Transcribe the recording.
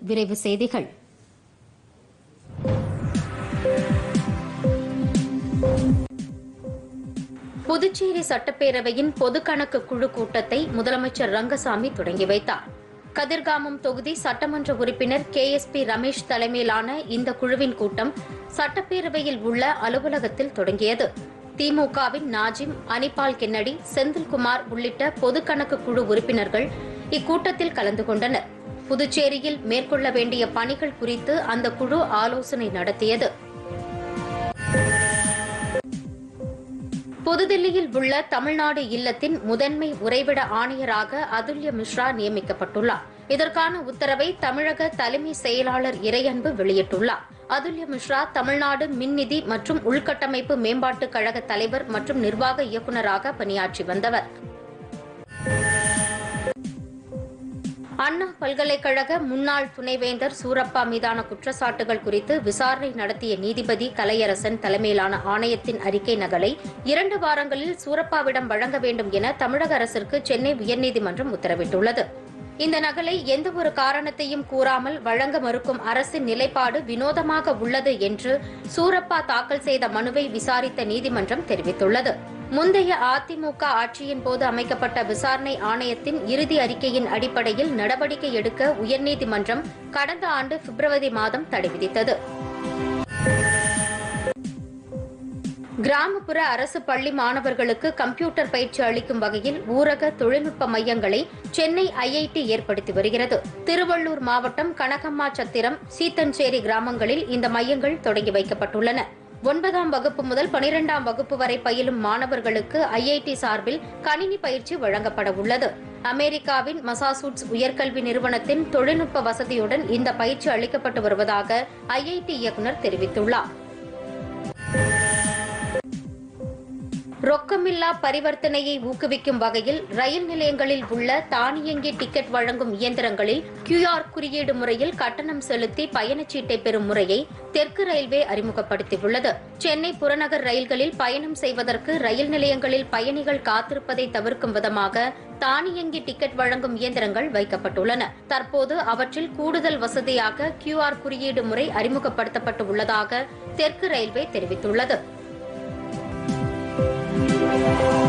விரைவு செய்திகள் புதுச்சேரி சட்டப்பேரவையின் பொதுக்கணக்கு குழு கூட்டத்தை முதலமைச்சர் ரங்கசாமி தொடங்கி வைத்தார் கதிர்காமம் தொகுதி சட்டமன்ற உறுப்பினர் கே எஸ் பி ரமேஷ் தலைமையிலான இந்த குழுவின் கூட்டம் சட்டப்பேரவையில் உள்ள அலுவலகத்தில் தொடங்கியது திமுகவின் நாஜிம் அனிபால் கென்னடி செந்தில்குமார் உள்ளிட்ட பொதுக்கணக்கு குழு உறுப்பினர்கள் இக்கூட்டத்தில் கலந்து கொண்டனர் புதுச்சேரியில் மேற்கொள்ள வேண்டிய பணிகள் குறித்து அந்த குழு ஆலோசனை நடத்தியது புதுதில்லியில் உள்ள தமிழ்நாடு இல்லத்தின் முதன்மை உறைவிட ஆணையராக அதுல்ய மிஸ்ரா நியமிக்கப்பட்டுள்ளார் இதற்கான உத்தரவை தமிழக தலைமை செயலாளர் இறையன்பு வெளியிட்டுள்ளார் அதுல்ய மிஸ்ரா தமிழ்நாடு மின்நிதி மற்றும் உள்கட்டமைப்பு மேம்பாட்டுக் கழக தலைவர் மற்றும் நிர்வாக இயக்குநராக பணியாற்றி வந்தவர் அண்ணா பல்கலைக்கழக முன்னாள் துணைவேந்தர் சூரப்பா மீதான குற்றச்சாட்டுகள் குறித்து விசாரணை நடத்திய நீதிபதி கலையரசன் தலைமையிலான ஆணையத்தின் அறிக்கை நகலை இரண்டு வாரங்களில் சூரப்பாவிடம் வழங்க வேண்டும் என தமிழக அரசிற்கு சென்னை உயர்நீதிமன்றம் உத்தரவிட்டுள்ளது இந்த நகலை எந்தவொரு காரணத்தையும் கூறாமல் வழங்க மறுக்கும் அரசின் நிலைப்பாடு வினோதமாக உள்ளது என்று சூரப்பா தாக்கல் செய்த மனுவை விசாரித்த நீதிமன்றம் தெரிவித்துள்ளது முந்தைய அதிமுக ஆட்சியின் போது அமைக்கப்பட்ட விசாரணை ஆணையத்தின் இறுதி அறிக்கையின் அடிப்படையில் நடவடிக்கை எடுக்க உயர்நீதிமன்றம் கடந்த ஆண்டு பிப்ரவரி மாதம் தடை விதித்தது கிராமப்புற அரசு பள்ளி மாணவர்களுக்கு கம்ப்யூட்டர் பயிற்சி அளிக்கும் வகையில் ஊரக தொழில்நுட்ப மையங்களை சென்னை ஐஐடி ஏற்படுத்தி வருகிறது திருவள்ளூர் மாவட்டம் கனகம்மா சத்திரம் சீத்தஞ்சேரி கிராமங்களில் இந்த மையங்கள் தொடங்கி வைக்கப்பட்டுள்ளன ஒன்பதாம் வகுப்பு முதல் பனிரெண்டாம் வகுப்பு வரை பயிலும் மாணவர்களுக்கு ஐஐடி சார்பில் கணினி பயிற்சி வழங்கப்பட உள்ளது அமெரிக்காவின் மசாசூட்ஸ் உயர்கல்வி நிறுவனத்தின் தொழில்நுட்ப வசதியுடன் இந்த பயிற்சி அளிக்கப்பட்டு வருவதாக ஐஐடி இயக்குநர் தெரிவித்துள்ளார் ரொக்கமில்லா பரிவர்த்தனையை ஊக்குவிக்கும் வகையில் ரயில் நிலையங்களில் உள்ள தானியங்கி டிக்கெட் வழங்கும் இயந்திரங்களில் கியூஆர் குறியீடு முறையில் கட்டணம் செலுத்தி பயணச்சீட்டை பெறும் முறையை தெற்கு ரயில்வே அறிமுகப்படுத்தியுள்ளது சென்னை புறநகர் ரயில்களில் பயணம் செய்வதற்கு ரயில் நிலையங்களில் பயணிகள் காத்திருப்பதை தவிர்க்கும் விதமாக தானியங்கி டிக்கெட் வழங்கும் இயந்திரங்கள் வைக்கப்பட்டுள்ளன தற்போது அவற்றில் கூடுதல் வசதியாக கியூஆர் குறியீடு முறை அறிமுகப்படுத்தப்பட்டு உள்ளதாக தெற்கு ரயில்வே தெரிவித்துள்ளது